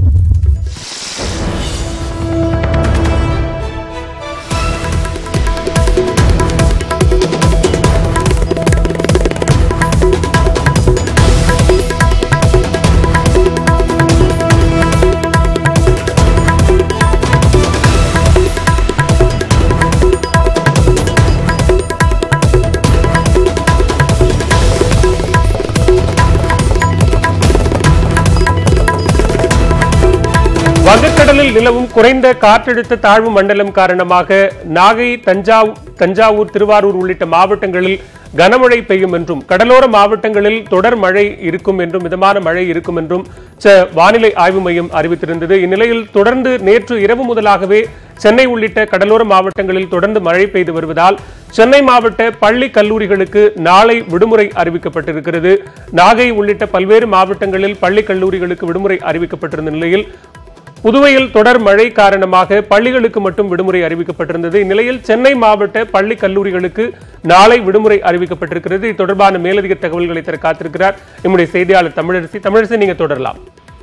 வங்கக்கடலில் நிலவும் குறைந்த காற்றழுத்த தாழ்வு மண்டலம் காரணமாக நாகை தஞ்சாவூர் தஞ்சாவூர் திருவாரூர் உள்ளிட்ட மாவட்டங்களில் கனமழை பெய்யும் என்றும் கடலோர மாவட்டங்களில் தொடர் மழை இருக்கும் என்றும் மிதமான மழை இருக்கும் என்றும் ச வானிலை ஆய்வு மையம் அறிவித்திருந்தது இந்நிலையில் தொடர்ந்து நேற்று இரவு முதலாகவே சென்னை உள்ளிட்ட கடலோர மாவட்டங்களில் தொடர்ந்து மழை பெய்து வருவதால் சென்னை மாவட்ட பள்ளி கல்லூரிகளுக்கு நாளை விடுமுறை அறிவிக்கப்பட்டிருக்கிறது நாகை உள்ளிட்ட பல்வேறு மாவட்டங்களில் பள்ளி கல்லூரிகளுக்கு விடுமுறை அறிவிக்கப்பட்டிருந்த நிலையில் புதுவையில் தொடர் மழை காரணமாக பள்ளிகளுக்கு மட்டும் விடுமுறை அறிவிக்கப்பட்டிருந்தது இந்நிலையில் சென்னை மாவட்ட பள்ளி கல்லூரிகளுக்கு நாளை விடுமுறை அறிவிக்கப்பட்டிருக்கிறது இது தொடர்பான மேலதிக தகவல்களை தர காத்திருக்கிறார் நம்முடைய செய்தியாளர் தமிழரசி தமிழரசி நீங்க தொடரலாம்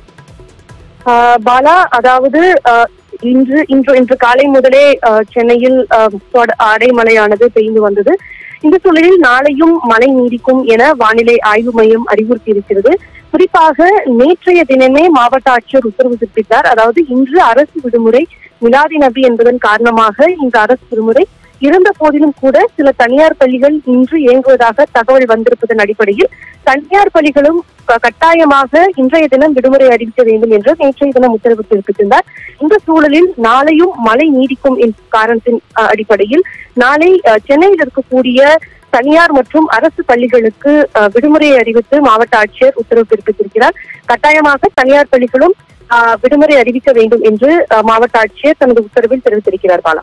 ஆஹ் பாலா அதாவது ஆஹ் இன்று இன்று இன்று காலை முதலே ஆஹ் சென்னையில் ஆஹ் தொட- அடைமழையானது பெய்து வந்தது இந்த சூழலில் நாளையும் மழை நீடிக்கும் என வானிலை ஆய்வு மையம் அறிவுறுத்தி இருக்கிறது குறிப்பாக நேற்றைய தினமே மாவட்ட ஆட்சியர் உத்தரவு பிறப்பித்தார் அதாவது இன்று அரசு விடுமுறை மிலாதி நபி என்பதன் காரணமாக இந்த அரசு விடுமுறை இருந்த போதிலும் கூட சில தனியார் பள்ளிகள் இன்று இயங்குவதாக தகவல் வந்திருப்பதன் அடிப்படையில் தனியார் பள்ளிகளும் க- கட்டாயமாக இன்றைய தினம் விடுமுறை அறிவிக்க வேண்டும் என்று நேற்றைய தினம் உத்தரவு பிறப்பித்திருந்தார் இந்த சூழலில் நாளையும் மழை நீடிக்கும் என்ற காரணத்தின் அஹ், அடிப்படையில் நாளை அஹ், சென்னையில் இருக்கக்கூடிய தனியார் மற்றும் அரசு பள்ளிகளுக்கு அஹ், விடுமுறை அறிவித்து மாவட்ட ஆட்சியர் உத்தரவு பிறப்பித்திருக்கிறார் கட்டாயமாக தனியார் பள்ளிகளும் அஹ், விடுமுறை அறிவிக்க வேண்டும் என்று அஹ், மாவட்ட ஆட்சியர் தனது உத்தரவில் தெரிவித்திருக்கிறார் பாலா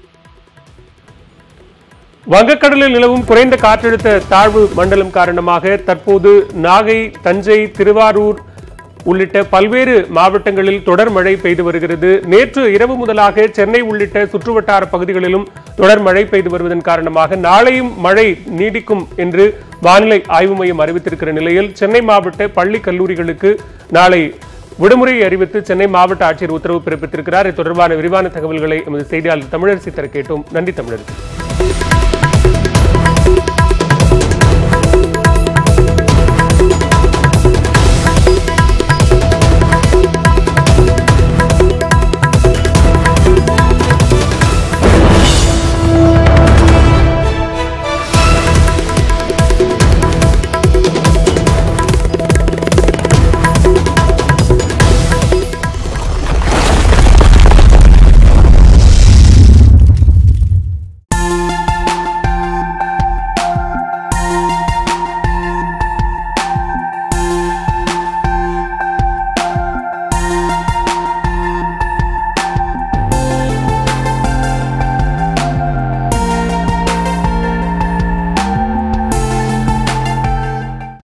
வங்கக்கடலில் நிலவும் குறைந்த காற்றழுத்த தாழ்வு மண்டலம் காரணமாக தற்போது நாகை தஞ்சை திருவாரூர் உள்ளிட்ட பல்வேறு மாவட்டங்களில் தொடர் மழை பெய்து வருகிறது நேற்று இரவு முதலாக சென்னை உள்ளிட்ட சுற்றுவட்டார பகுதிகளிலும் தொடர் மழை பெய்து வருவதன் காரணமாக நாளையும் மழை நீடிக்கும் என்று வானிலை ஆய்வு மையம் அறிவித்திருக்கிற நிலையில் சென்னை மாவட்ட பள்ளி கல்லூரிகளுக்கு நாளை விடுமுறையை அறிவித்து சென்னை மாவட்ட ஆட்சியர் உத்தரவு பிறப்பித்திருக்கிறார் இது தொடர்பான விரிவான தகவல்களை எமது செய்தியாளர் தமிழரசி தர கேட்டோம் நன்றி தமிழரசி